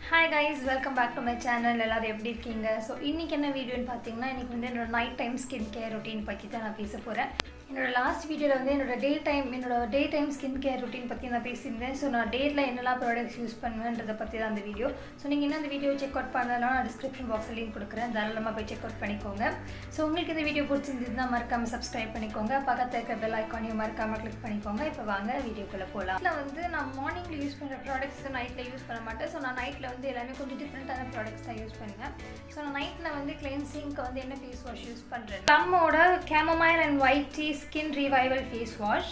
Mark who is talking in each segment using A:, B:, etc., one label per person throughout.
A: hi guys welcome back to my channel எல்லாரும் எப்படி இருக்கீங்க ஸோ இன்றைக்கி என்ன வீடியோன்னு பார்த்தீங்கன்னா இன்றைக்கி வந்து என்னோட night time skin care routine பற்றி தான் நான் பேச போகிறேன் என்னோட லாஸ்ட் வீடியோவில் வந்து என்னோட டே டைம் என்னோட day time skin care routine பற்றி நான் பேசியிருந்தேன் ஸோ நான் டேட்டில் என்னெல்லாம் ப்ராடக்ட்ஸ் யூஸ் பண்ணுவேன்றதை பற்றி தான் அந்த வீடியோ ஸோ நீங்கள் என்ன அந்த வீடியோ செக் அவுட் பண்ணலாம் நான் டிஸ்கிரிப்ஷன் பாக்ஸில் லிங்க் கொடுக்குறேன் தாராளமாக போய் செக் அவுட் பண்ணிக்கோங்க ஸோ உங்களுக்கு இந்த வீடியோ பிடிச்சிருந்ததுன்னா மறக்காமல் சப்ஸ்கிரைப் பண்ணிக்கோங்க பக்கத்தில் இருக்க பெல் ஐக்கானையும் மறக்காமல் கிளிக் பண்ணிக்கோங்க இப்போ வாங்க வீடியோக்குள்ளே போகலாம் இதில் வந்து நான் மார்னிங்கில் யூஸ் பண்ணுற ப்ராடக்ட்ஸ் நைட்டில் யூஸ் பண்ண மாட்டேன் ஸோ நான் நைட்டில் வந்து எல்லாமே கொஞ்சம் டிஃப்ரெண்ட்டான ப்ராடக்ட்ஸ் தான் யூஸ் பண்ணுவேன் ஸோ நான் நைட்டில் வந்து கிளென்சிங்க்கு வந்து என்ன ஃபேஸ் வாஷ் யூஸ் பண்ணுறேன் ப்ளம்மோட chamomile and white tea skin revival face wash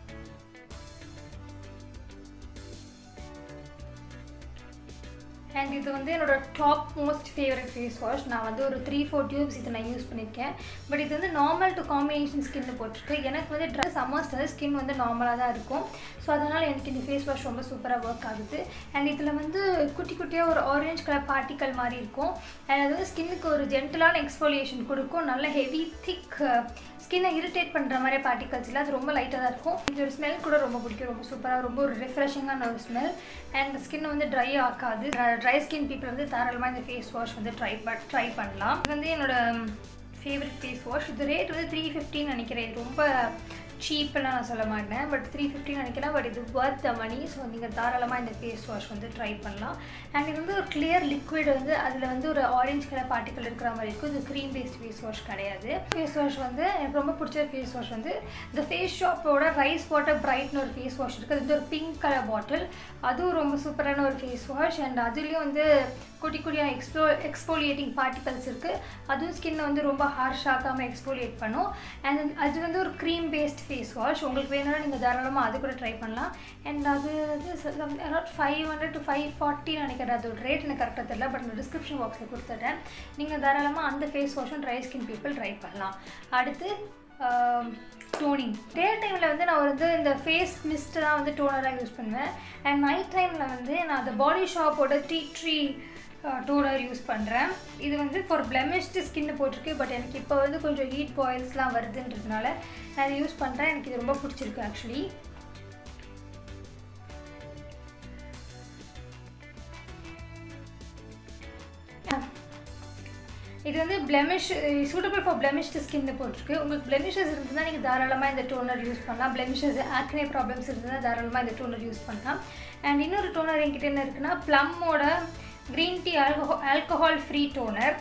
A: and இது வந்து என்னோட top most favourite face wash நான் வந்து ஒரு த்ரீ ஃபோர் டியூப்ஸ் இதை நான் யூஸ் பண்ணியிருக்கேன் பட் இது வந்து நார்மல் டு காம்பினேஷன் ஸ்கின்னு போட்டிருக்கு எனக்கு வந்து ட்ரெஸ் சம்மர்ஸ் வந்து ஸ்கின் வந்து நார்மலாக தான் இருக்கும் ஸோ அதனால் எனக்கு இந்த ஃபேஸ் வாஷ் ரொம்ப சூப்பராக ஒர்க் ஆகுது அண்ட் இதில் வந்து குட்டி குட்டியாக ஒரு ஆரஞ்ச் கலர் பார்ட்டிக்கல் மாதிரி இருக்கும் அண்ட் அது வந்து ஸ்கின்னுக்கு ஒரு ஜென்டலான எக்ஸ்ஃபோலியேஷன் கொடுக்கும் நல்ல ஹெவி திக் ஸ்கின்னை இரிட்டேட் பண்ணுற மாதிரி பார்ட்டிகல்ஸ் இல்லை அது ரொம்ப லைட்டாக தான் இருக்கும் இதோட ஸ்மெல் கூட ரொம்ப பிடிக்கும் ரொம்ப சூப்பராக ரொம்ப ஒரு ரிஃப்ரெஷிங்கான ஒரு ஸ்மெல் அண்ட் ஸ்கின் வந்து ட்ரை ஆக்காது ட்ரை ஸ்கின் பீப்புள் வந்து தாராளமாக இந்த ஃபேஸ் வாஷ் வந்து ட்ரை ட்ரை பண்ணலாம் இது வந்து என்னோட ஃபேவரட் ஃபேஸ் வாஷ் இது ரேட் வந்து த்ரீ ஃபிஃப்டின்னு நினைக்கிறேன் இது ரொம்ப சீப்பெல்லாம் நான் சொல்ல மாட்டேன் பட் த்ரீ ஃபிஃப்டின்னு நினைக்கிறேன் பட் இது ஒர்த் த மணி ஸோ நீங்கள் தாராளமாக இந்த ஃபேஸ் வாஷ் வந்து ட்ரை பண்ணலாம் அண்ட் இது வந்து ஒரு கிளியர் லிக்விட் வந்து அதில் வந்து ஒரு ஆரஞ்ச் கலர் பார்ட்டிக்கல் இருக்கிற மாதிரி இருக்கும் இது க்ரீம் பேஸ்ட் ஃபேஸ் வாஷ் கிடையாது ஃபேஸ் வாஷ் வந்து எனக்கு ரொம்ப பிடிச்ச ஃபேஸ் வாஷ் வந்து இந்த ஃபேஸ் ஷாப்போட ரைஸ் வாட்டர் பிரைட்னு ஒரு ஃபேஸ் வாஷ் இருக்குது அது வந்து ஒரு பிங்க் கலர் பாட்டில் அதுவும் ரொம்ப சூப்பரான ஒரு ஃபேஸ் வாஷ் அண்ட் அதுலேயும் வந்து குட்டி குட்டியாக எக்ஸ்ப்ளோ எக்ஸ்போலியேட்டிங் பார்ட்டிகல்ஸ் இருக்குது அதுவும் ஸ்கின்னை வந்து ரொம்ப ஹார்ஷ் ஆகாமல் எக்ஸ்போலியேட் பண்ணும் அண்ட் அது வந்து ஒரு க்ரீம் பேஸ்ட் ஃபேஸ் வாஷ் உங்களுக்கு வேணும்னா நீங்கள் தாராளமாக அது கூட ட்ரை பண்ணலாம் அண்ட் அது வந்து around five hundred to five ஃபார்ட்டின்னு நினைக்கிறேன் அதோட ரேட் எனக்கு கரெக்டாக தெரியல பட் நான் டிஸ்கிரிப்ஷன் பாக்ஸில் கொடுத்துட்டேன் நீங்கள் தாராளமாக அந்த ஃபேஸ் வாஷும் ட்ரை ஸ்கின் பீப்புள் ட்ரை பண்ணலாம் அடுத்து டோனிங் டே டைமில் வந்து நான் வந்து இந்த ஃபேஸ் மிஸ்ட்டு தான் வந்து டோனராக யூஸ் பண்ணுவேன் அண்ட் நைட் டைமில் வந்து நான் அந்த பாடி ஷாப்போட டீ ட்ரீ டோனர் யூஸ் பண்ணுறேன் இது வந்து ஃபார் பிளமிஷ்டு ஸ்கின்னு போட்டிருக்கு பட் எனக்கு இப்போ வந்து கொஞ்சம் ஹீட் பாயில்ஸ்லாம் வருதுன்றதுனால நான் இதை யூஸ் பண்ணுறேன் எனக்கு இது ரொம்ப பிடிச்சிருக்கு ஆக்சுவலி இது வந்து பிளெமிஷ் சூட்டபிள் ஃபார் பிளெமிஷ்டு ஸ்கின்னு போட்டிருக்கு உங்களுக்கு பிளெமிஷஸ் இருந்ததுன்னா நீங்கள் தாராளமாக இந்த டோனர் யூஸ் பண்ணலாம் பிளெமிஷஸ் ஆக்னே ப்ராப்ளம்ஸ் இருந்ததுன்னா தாராளமாக இந்த டோனர் யூஸ் பண்ணலாம் அண்ட் இன்னொரு டோனர் என்கிட்ட என்ன இருக்குன்னா ப்ளம்மோட க்ரீன் டீ ஆல்கஹோ ஆல்கஹால் ஃப்ரீ டோனர்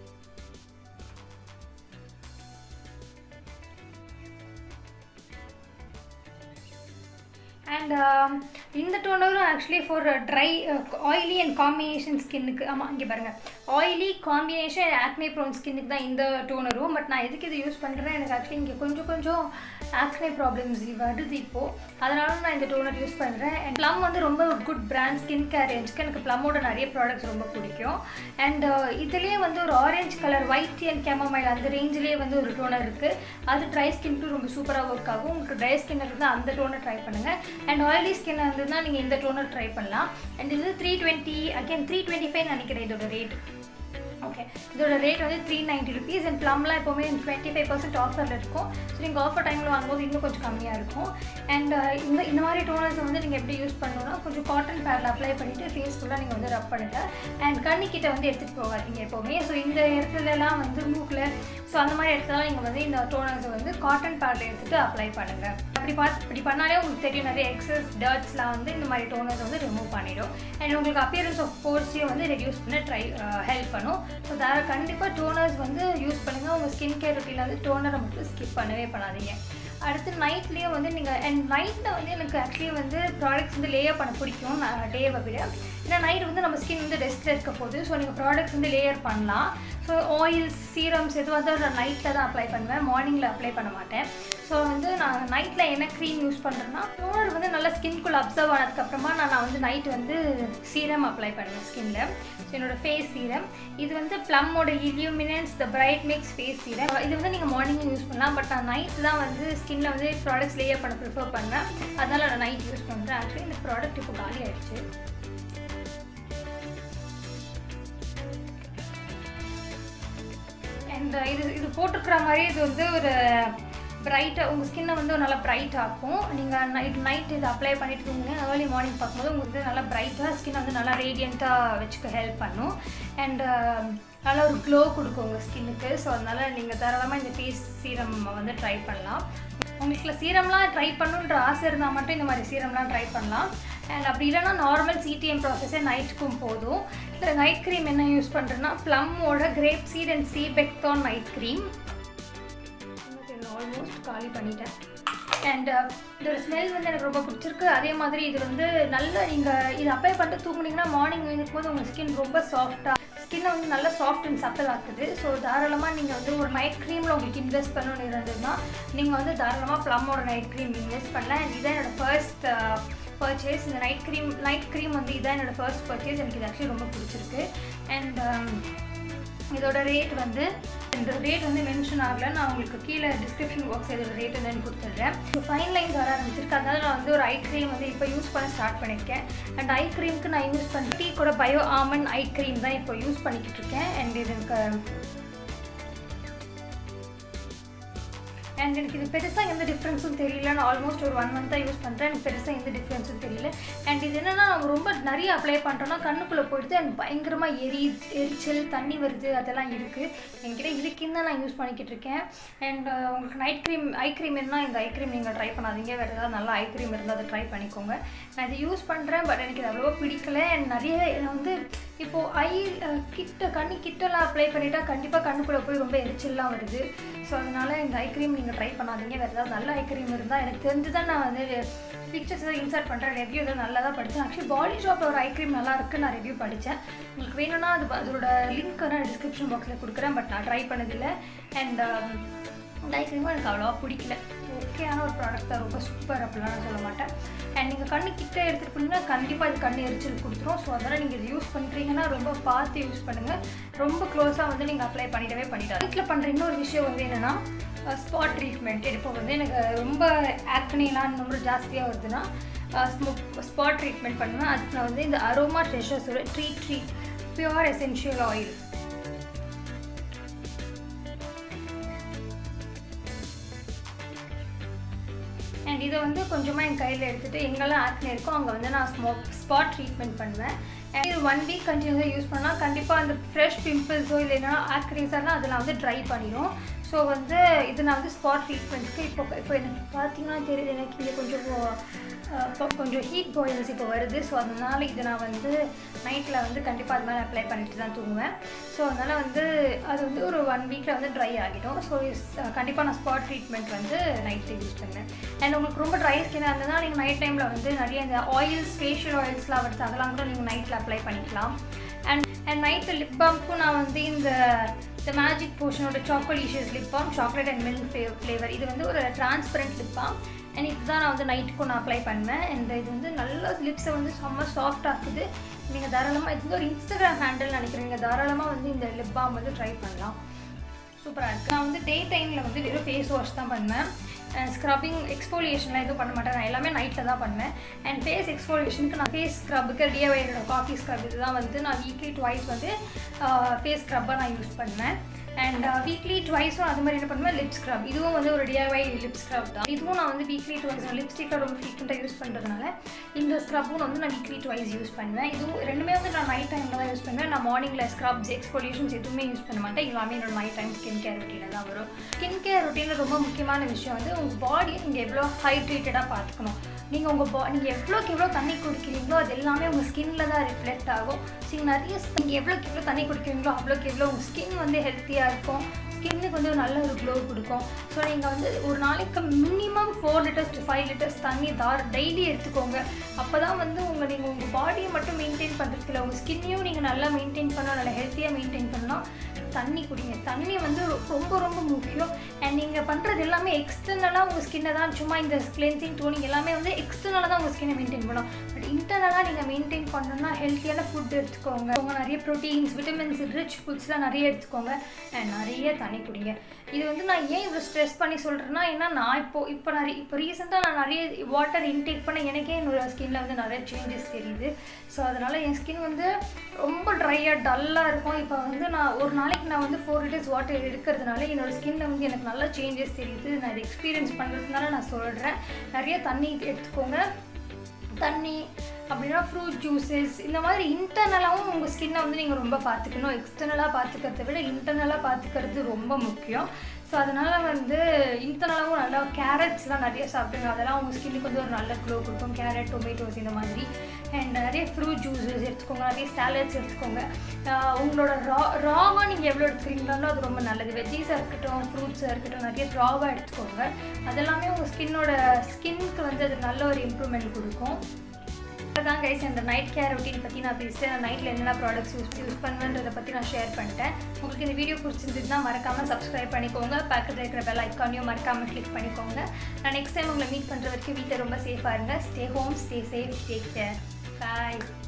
A: அண்ட் இந்த டோனரும் actually for dry oily and combination ஸ்கின்னுக்கு ஆமாம் இங்கே பாருங்கள் ஆயிலி காம்பினேஷன் ஆக்னே ப்ரோன் ஸ்கின்னுக்கு தான் இந்த டோனரும் பட் நான் எதுக்கு இது யூஸ் பண்ணுறேன்னா எனக்கு ஆக்சுவலி இங்கே கொஞ்சம் கொஞ்சம் ஆக்னே ப்ராப்ளம்ஸ் வருது இப்போது அதனால நான் இந்த டோனர் யூஸ் பண்ணுறேன் அண்ட் ப்ளம் வந்து ரொம்ப ஒரு குட் பிராண்ட் ஸ்கின் கேர் ரேஞ்சுக்கு எனக்கு ப்ளம்மோட நிறைய ப்ராடக்ட்ஸ் ரொம்ப பிடிக்கும் அண்ட் இதுலேயே வந்து ஒரு orange colour white and chamomile அந்த ரேஞ்சிலேயே வந்து ஒரு டோனர் இருக்குது அது ட்ரை ஸ்கின்க்கு ரொம்ப சூப்பராக ஒர்க் ஆகும் உங்களுக்கு ட்ரை ஸ்கின் இருந்தால் அந்த டோனர் ட்ரை பண்ணுங்கள் அண்ட் ஆயிலி ஸ்கின் இருந்ததுன்னா நீங்கள் இந்த டோனர் ட்ரை பண்ணலாம் அண்ட் இது three twenty again three twenty five நினைக்கிறேன் இதோட ரேட் ஓகே இதோட ரேட் வந்து த்ரீ நைன்ட்டி ருபீஸ் அண்ட் ப்ளம்லாம் எப்போவுமே டுவெண்ட்டி ஃபைவ் பர்சன்ட் ஆஃபரில் இருக்கும் ஸோ நீங்கள் ஆஃபர் டைமில் வாங்கும்போது இன்னும் கொஞ்சம் கம்மியாக இருக்கும் அண்ட் இந்த இந்த மாதிரி டோனர்ஸ் வந்து நீங்கள் எப்படி யூஸ் பண்ணணும்னா கொஞ்சம் காட்டன் பேடில் அப்ளை பண்ணிவிட்டு ஃபேஸ் ஃபுல்லாக நீங்கள் வந்து ரப் பண்ணுங்கள் அண்ட் கண்ணிக்கிட்ட வந்து எடுத்துகிட்டு போகாதீங்க எப்போவுமே ஸோ இந்த இடத்துலலாம் வந்து மூக்கில் ஸோ அந்த மாதிரி இடத்துலலாம் நீங்கள் வந்து இந்த டோனர்ஸை வந்து காட்டன் பேடில் எடுத்துகிட்டு அப்ளை பண்ணுங்கள் அப்படி பார்த்து இப்படி பண்ணாலே உங்களுக்கு தெரியும் நிறைய எக்ஸஸ் டர்ட்ஸ்லாம் வந்து இந்த மாதிரி டோனர்ஸ் வந்து ரிமூவ் பண்ணிடும் அண்ட் உங்களுக்கு அப்பியரன்ஸ் ஆஃப் போர்ஸையும் வந்து ரெடியூஸ் பண்ண ட்ரை ஹெல்ப் பண்ணும் ஸோ தார கண்டிப்பாக டோனர்ஸ் வந்து யூஸ் பண்ணுங்கள் உங்கள் ஸ்கின் கேர் ரொட்டீனில் வந்து டோனரை மட்டும் ஸ்கிப் பண்ணவே பண்ணாதீங்க அடுத்து நைட்லேயும் வந்து நீங்கள் அண்ட் நைட்டில் வந்து எனக்கு ஆக்சுவலி வந்து ப்ராடக்ட்ஸ் வந்து லேயர் பண்ண பிடிக்கும் நான் டேவை விட ஏன்னா நைட் வந்து நம்ம ஸ்கின் வந்து ரெஸ்ட்டில் இருக்க போகுது ஸோ நீங்கள் ப்ராடக்ட்ஸ் வந்து லேயர் பண்ணலாம் ஸோ ஆயில்ஸ் சீரம்ஸ் எதுவாக தான் நான் நைட்டில் தான் அப்ளை பண்ணுவேன் மார்னிங்கில் அப்ளை பண்ண மாட்டேன் ஸோ வந்து நான் நைட்டில் என்ன க்ரீம் யூஸ் பண்ணுறேன்னா டோனர் வந்து நல்லா ஸ்கின்குள்ளே அப்சர்வ் ஆனதுக்கப்புறமா நான் நான் வந்து நைட் வந்து சீரம் அப்ளை பண்ணுவேன் ஸ்கின்ல ஸோ என்னோடய ஃபேஸ் சீரம் இது வந்து ப்ளம்மோட illuminance the bright mix face serum இது வந்து நீங்கள் மார்னிங் யூஸ் பண்ணலாம் பட் நான் நைட் தான் வந்து ஸ்கின்ல வந்து ப்ராடக்ட்ஸ் லேயர் பண்ண ப்ரிஃபர் பண்ணேன் அதனால் நான் நைட் யூஸ் பண்ணுறேன் ஆக்சுவலி இந்த ப்ராடக்ட் இப்போ காலி ஆயிடுச்சு அண்ட் இது இது போட்டிருக்கிற மாதிரி இது வந்து ஒரு பிரைட்டாக உங்கள் ஸ்கின்னை வந்து நல்லா பிரைட் ஆக்கும் நீங்கள் நைட் நைட் இது அப்ளை பண்ணிட்டு தூங்குங்க ஏர்லி மார்னிங் பார்க்கும்போது உங்களுக்கு வந்து நல்லா பிரைட்டாக ஸ்கின் வந்து நல்லா ரேடியண்ட்டாக வச்சுக்க ஹெல்ப் பண்ணும் அண்ட் நல்ல ஒரு க்ளோ கொடுக்கும் உங்கள் ஸ்கின்னுக்கு ஸோ அதனால் நீங்கள் தாராளமாக இந்த ஃபேஸ் சீரம் வந்து ட்ரை பண்ணலாம் உங்களுக்கு சீரம்லாம் ட்ரை பண்ணணுன்ற ஆசை இருந்தால் மட்டும் இந்த மாதிரி சீரம்லாம் ட்ரை பண்ணலாம் அண்ட் அப்படி இல்லைனா நார்மல் சிடிஎம் ப்ராசஸே நைட்டுக்கும் போதும் இல்லை நைட் க்ரீம் என்ன யூஸ் பண்ணுறேன்னா ப்ளம்மோட கிரேப் சீட் அண்ட் சீபெக்தான் நைட் க்ரீம் ஆல்மோஸ்ட் காலி பண்ணிட்டேன் அண்ட் இதோட ஸ்மெல் வந்து எனக்கு ரொம்ப பிடிச்சிருக்கு அதே மாதிரி இது வந்து நல்ல நீங்கள் இது அப்ளை பண்ணிட்டு தூங்குனீங்கன்னா மார்னிங் எழுந்திருக்கும் உங்கள் ஸ்கின் ரொம்ப சாஃப்டாக ஸ்கின்னை வந்து நல்லா சாஃப்ட் அண்ட் சப்பல் ஆக்குது ஸோ தாராளமாக நீங்கள் வந்து ஒரு நைட் க்ரீமில் உங்களுக்கு இன்வெஸ்ட் பண்ணணும்னு இருந்ததுன்னா நீங்கள் வந்து தாராளமாக ப்ளம்மோட நைட் க்ரீம் இன்வெஸ்ட் பண்ணலாம் அண்ட் இதான் என்னோடய ஃபர்ஸ்ட் பர்ச்சேஸ் இந்த நைட் க்ரீம் நைட் க்ரீம் வந்து இதான் என்னோடய ஃபர்ஸ்ட் பர்ச்சேஸ் எனக்கு இது ஆக்சுவலி ரொம்ப பிடிச்சிருக்கு அண்ட் இதோட ரேட் வந்து இந்த ரேட் வந்து மென்ஷன் ஆகல நான் உங்களுக்கு கீழே டிஸ்கிரிப்ஷன் பாக்ஸ் இதோட ரேட் என்னன்னு கொடுத்துட்றேன் இப்போ ஃபைன் லைன்ஸ் வர ஆரம்பிச்சிருக்கு அதனால நான் வந்து ஒரு ஐ க்ரீம் வந்து இப்போ யூஸ் பண்ண ஸ்டார்ட் பண்ணியிருக்கேன் அண்ட் ஐ க்ரீமுக்கு நான் யூஸ் பண்ணி டீ கூட பயோ ஆமன் ஐ க்ரீம் தான் இப்போ யூஸ் பண்ணிக்கிட்டு இருக்கேன் அண்ட் இது எனக்கு அண்ட் எனக்கு இது பெருசாக எந்த டிஃப்ரென்ஸும் தெரியல நான் ஆல்மோஸ்ட் ஒரு ஒன் மந்த்தாக யூஸ் பண்ணுறேன் எனக்கு பெருசாக எந்த டிஃப்ரென்ஸும் தெரியல அண்ட் இது என்னென்னா நம்ம ரொம்ப நிறைய அப்ளை பண்ணுறோன்னா கண்ணுக்குள்ளே போயிடுது அண்ட் பயங்கரமாக எரி எரிச்சல் தண்ணி வருது அதெல்லாம் இருக்குது என்கிட்ட இதுக்குன்னு தான் நான் யூஸ் பண்ணிக்கிட்டு இருக்கேன் அண்ட் உங்களுக்கு நைட் க்ரீம் ஐ க்ரீம் இருந்தால் இந்த ஐ க்ரீம் நீங்கள் ட்ரை பண்ணாதீங்க வேறு ஏதாவது நல்ல ஐ க்ரீம் இருந்தால் அதை ட்ரை பண்ணிக்கோங்க நான் இதை யூஸ் பண்ணுறேன் பட் எனக்கு இது அவ்வளோவா பிடிக்கல அண்ட் நிறைய நான் வந்து இப்போது ஐ கிட்ட கண்ணு கிட்டலாம் அப்ளை பண்ணிட்டா கண்டிப்பாக கண்ணுக்குள்ளே போய் ரொம்ப எரிச்சல்லாம் வருது ஸோ அதனால் இந்த ஐ க்ரீம் நீங்கள் ட்ரை பண்ணாதீங்க வேறு ஏதாவது நல்ல ஐ க்ரீம் இருந்தால் எனக்கு தெரிஞ்சு தான் நான் வந்து பிக்சர்ஸ் எதாவது இன்சர்ட் பண்ணுறேன் ரிவ்யூ எதாவது நல்லா தான் படித்தேன் ஆக்சுவலி பாடி ஷாப்பில் ஒரு ஐ க்ரீம் நல்லா இருக்குது நான் ரிவ்யூ படித்தேன் உங்களுக்கு வேணும்னா அது அதோட லிங்க் நான் டிஸ்கிரிப்ஷன் பாக்ஸில் கொடுக்குறேன் பட் நான் ட்ரை பண்ணதில்லை அண்ட் இந்த ஐ க்ரீமும் எனக்கு அவ்வளோவா பிடிக்கல ஓகேயான ஒரு ப்ராடக்ட் தான் ரொம்ப சூப்பர் அப்படிலாம் நான் சொல்ல மாட்டேன் அண்ட் நீங்கள் கண்ணு கிட்ட எடுத்துகிட்டு போனீங்கன்னா கண்டிப்பாக இது கண்ணு எரிச்சல் கொடுத்துரும் ஸோ அதனால் நீங்கள் இது யூஸ் பண்ணுறீங்கன்னா ரொம்ப பார்த்து யூஸ் பண்ணுங்கள் ரொம்ப க்ளோஸாக வந்து நீங்கள் அப்ளை பண்ணிடவே பண்ணிடாது வீட்டில் பண்ணுற இன்னொரு விஷயம் வந்து என்னென்னா ஸ்பாட் ட்ரீட்மெண்ட் இப்போ வந்து எனக்கு ரொம்ப ஆக்னிலாம் ரொம்ப ஜாஸ்தியாக வருதுன்னா ஸ்பாட் ட்ரீட்மெண்ட் பண்ணுவேன் அதுக்கு நான் வந்து இந்த அரோமா ட்ரெஷர்ஸோட tree tree pure essential oil and இதை வந்து கொஞ்சமாக என் கையில் எடுத்துகிட்டு எங்கெல்லாம் ஆக்னி இருக்கோ அங்கே வந்து நான் ஸ்மோ ஸ்பாட் ட்ரீட்மெண்ட் பண்ணுவேன் அண்ட் இது ஒன் வீக் கண்டினியூஸாக யூஸ் பண்ணால் கண்டிப்பாக அந்த ஃப்ரெஷ் பிம்பிள்ஸோ இல்லைன்னா ஆக்னிஸாலாம் அதை நான் வந்து ட்ரை பண்ணிடும் ஸோ வந்து இது நான் வந்து ஸ்பாட் ட்ரீட்மெண்ட்டுக்கு இப்போ இப்போ எனக்கு பார்த்தீங்கன்னா தெரியுது எனக்கு இங்கே கொஞ்சம் இப்போ கொஞ்சம் ஹீட் பாயில்ஸ் இப்போ வருது ஸோ அதனால் இது நான் வந்து நைட்டில் வந்து கண்டிப்பாக அது மேலே அப்ளை பண்ணிட்டு தான் தூங்குவேன் ஸோ அதனால் வந்து அது வந்து ஒரு ஒன் வீக்கில் வந்து ட்ரை ஆகிடும் ஸோ கண்டிப்பாக நான் ஸ்பாட் ட்ரீட்மெண்ட் வந்து நைட்டில் யூஸ் பண்ணுவேன் அண்ட் உங்களுக்கு ரொம்ப ட்ரை ஸ்கின்னாக இருந்ததுன்னா நீங்கள் நைட் டைமில் வந்து நிறைய இந்த ஆயில்ஸ் ஃபேஷியல் ஆயில்ஸ்லாம் வருது அதெல்லாம் கூட நீங்கள் நைட்டில் அப்ளை பண்ணிக்கலாம் அண்ட் அண்ட் நைட்டில் லிப் பாம்க்கும் நான் வந்து இந்த இந்த மேஜிக் போர்ஷனோட chocolatious lip balm chocolate and milk ஃப்ளே ஃப்ளேவர் இது வந்து ஒரு டிரான்ஸ்பரண்ட் லிப் பாம் அண்ட் இதுதான் நான் வந்து நைட்டுக்கும் நான் அப்ளை பண்ணுவேன் அண்ட் இது வந்து நல்ல லிப்ஸை வந்து செம்ம சாஃப்ட் ஆக்குது நீங்கள் தாராளமாக இது வந்து ஒரு இன்ஸ்டாகிராம் ஹேண்டில் நினைக்கிறேன் நீங்கள் தாராளமாக வந்து இந்த லிப் பாம் வந்து ட்ரை பண்ணலாம் சூப்பராக இருக்குது நான் வந்து டே டைமில் வந்து வெறும் ஃபேஸ் வாஷ் தான் பண்ணுவேன் ஸ்க்ரப்பிங் எக்ஸ்ஃபோலியேஷன்லாம் எதுவும் பண்ண மாட்டேன் நான் எல்லாமே நைட்டில் தான் பண்ணுவேன் அண்ட் ஃபேஸ் எக்ஸ்ஃபோலியேஷனுக்கு நான் ஃபேஸ் ஸ்க்ரப்புக்கு டிஏவையோட காஃபி ஸ்க்ரப் இதுதான் வந்து நான் வீக்லி ட்வைஸ் வந்து ஃபேஸ் ஸ்க்ரப்பாக நான் யூஸ் பண்ணுவேன் அண்ட் வீக்லி ட்வைஸும் அது மாதிரி என்ன பண்ணுவேன் லிப் ஸ்க்ரப் இதுவும் வந்து ஒரு டிஐஒய் லிப் ஸ்க்ரப் தான் இதுவும் நான் வந்து வீக்லி ட்வைஸ் லிப்ஸ்டிக்கில் ரொம்ப ஃப்ரீக்வெண்ட்டாக யூஸ் பண்ணுறதுனால இந்த ஸ்க்ரப்பும் வந்து நான் வீக்லி ட்வைஸ் யூஸ் பண்ணுவேன் இதுவும் ரெண்டுமே வந்து நான் நைட் டைமில் தான் யூஸ் பண்ணுவேன் நான் மார்னிங்கில் ஸ்க்ரப்ஸ் எக்ஸ்போலியூஷன்ஸ் எதுவுமே யூஸ் பண்ண மாட்டேன் எல்லாமே என்னோட நைட் டைம் ஸ்கின் கேர் ரொட்டீனில் தான் வரும் ஸ்கின் கேர் ரொட்டீனில் ரொம்ப முக்கியமான விஷயம் வந்து உங்கள் பாடியை நீங்கள் எவ்வளோ ஹைட்ரேட்டடாக பார்த்துக்கணும் நீங்கள் உங்கள் பா நீங்கள் எவ்வளோக்கு எவ்வளோ தண்ணி குடிக்கிறீங்களோ அது எல்லாமே உங்கள் ஸ்கின்ல தான் ரிஃப்ளெக்ட் ஆகும் ஸோ நீங்கள் நிறைய நீங்கள் எவ்வளோக்கு எவ்வளோ தண்ணி குடிக்கிறீங்களோ அவ்வளோக்கு எவ்வளோ உங்கள் ஸ்கின் வந்து ஹெல்த்தியாக இருக்கும் ஸ்கின்னுக்கு வந்து ஒரு நல்ல ஒரு க்ளோ கொடுக்கும் ஸோ நீங்கள் வந்து ஒரு நாளைக்கு minimum four litres to five litres தண்ணி தார் டெய்லி எடுத்துக்கோங்க அப்போ தான் வந்து உங்கள் நீங்கள் உங்கள் பாடியை மட்டும் மெயின்டைன் பண்ணுறதுக்கு இல்லை உங்கள் ஸ்கின்னையும் நீங்கள் நல்லா மெயின்டைன் பண்ணால் நல்லா ஹெல்த்தியாக மெயின்டைன் பண்ணால் தண்ணி குடிங்க தண்ணி வந்து ரொம்ப ரொம்ப முக்கியம் அண்ட் நீங்கள் பண்ணுறது எல்லாமே எக்ஸ்டர்னலாக உங்கள் ஸ்கின்னை தான் சும்மா இந்த கிளென்சிங் டோனிங் எல்லாமே வந்து எக்ஸ்டர்னலாக தான் உங்கள் ஸ்கின்னை மெயின்டைன் பண்ணணும் பட் இன்டர்னலாக நீங்கள் மெயின்டைன் பண்ணணும்னா ஹெல்த்தியான ஃபுட் எடுத்துக்கோங்க உங்க நிறைய ப்ரோட்டீன்ஸ் விட்டமின்ஸ் ரிச் ஃபுட்ஸ்லாம் நிறைய எடுத்துக்கோங்க அண்ட் நிறைய தண்ணி குடிங்க இது வந்து நான் ஏன் இவ்வளோ ஸ்ட்ரெஸ் பண்ணி சொல்கிறேன்னா ஏன்னா நான் இப்போ இப்போ நிறைய இப்போ ரீசெண்டாக நான் நிறைய வாட்டர் இன்டேக் பண்ண எனக்கே என்னோட ஸ்கின்ல வந்து நிறைய சேஞ்சஸ் தெரியுது ஸோ அதனால் என் ஸ்கின் வந்து ரொம்ப ட்ரையாக டல்லாக இருக்கும் இப்போ வந்து நான் ஒரு நாளைக்கு நான் வந்து ஃபோர் லிட்டர்ஸ் வாட்டர் எடுக்கிறதுனால என்னோட ஸ்கின்ல வந்து எனக்கு நல்ல சேஞ்சஸ் தெரியுது நான் இதை எக்ஸ்பீரியன்ஸ் பண்ணுறதுனால நான் சொல்கிறேன் நிறைய தண்ணி எடுத்துக்கோங்க தண்ணி அப்படின்னா ஃப்ரூட் ஜூஸஸ் இந்த மாதிரி இன்டர்னலாகவும் உங்கள் ஸ்கின்னை வந்து நீங்கள் ரொம்ப பார்த்துக்கணும் எக்ஸ்டர்னலாக பார்த்துக்கிறத விட இன்டர்னலாக பார்த்துக்கிறது ரொம்ப முக்கியம் ஸோ அதனால் வந்து இன்டர்னலாகவும் நல்லா கேரட்ஸ்லாம் நிறைய சாப்பிடுங்க அதெல்லாம் உங்கள் ஸ்கின்னுக்கு வந்து ஒரு நல்ல க்ளோ கொடுக்கும் கேரட் டொமேட்டோஸ் இந்த மாதிரி அண்ட் நிறைய ஃப்ரூட் ஜூஸஸ் எடுத்துக்கோங்க நிறைய சாலட்ஸ் எடுத்துக்கோங்க ஆஹ் உங்களோட ரா ராவாக நீங்கள் எவ்வளோ எடுத்துக்கிறீங்களோ அது ரொம்ப நல்லது வெஜ்ஜீஸாக இருக்கட்டும் ஃப்ரூட்ஸாக இருக்கட்டும் நிறைய ராவாக எடுத்துக்கோங்க அதெல்லாமே உங்கள் ஸ்கின்னோட ஸ்கின்க்கு வந்து அது நல்ல ஒரு இம்ப்ரூவ்மெண்ட் கொடுக்கும் அதான் கைஸ் இந்த நைட் கேர் ரொட்டீன் பற்றி நான் பேசிட்டேன் நான் நைட்டில் என்னென்ன ப்ராடக்ட்ஸ் யூஸ் யூஸ் பண்ணுவேன்றதை பற்றி நான் ஷேர் பண்ணிட்டேன் உங்களுக்கு இந்த வீடியோ பிடிச்சிருந்ததுன்னா மறக்காமல் சப்ஸ்கிரைப் பண்ணிக்கோங்க பக்கத்தில் இருக்கிற பெல் ஐக்கானையும் மறக்காமல் கிளிக் பண்ணிக்கோங்க நான் நெக்ஸ்ட் டைம் உங்களை மீட் பண்ணுற வரைக்கும் வீட்டில் ரொம்ப சேஃபாக இருங்க stay home stay safe take care பாய்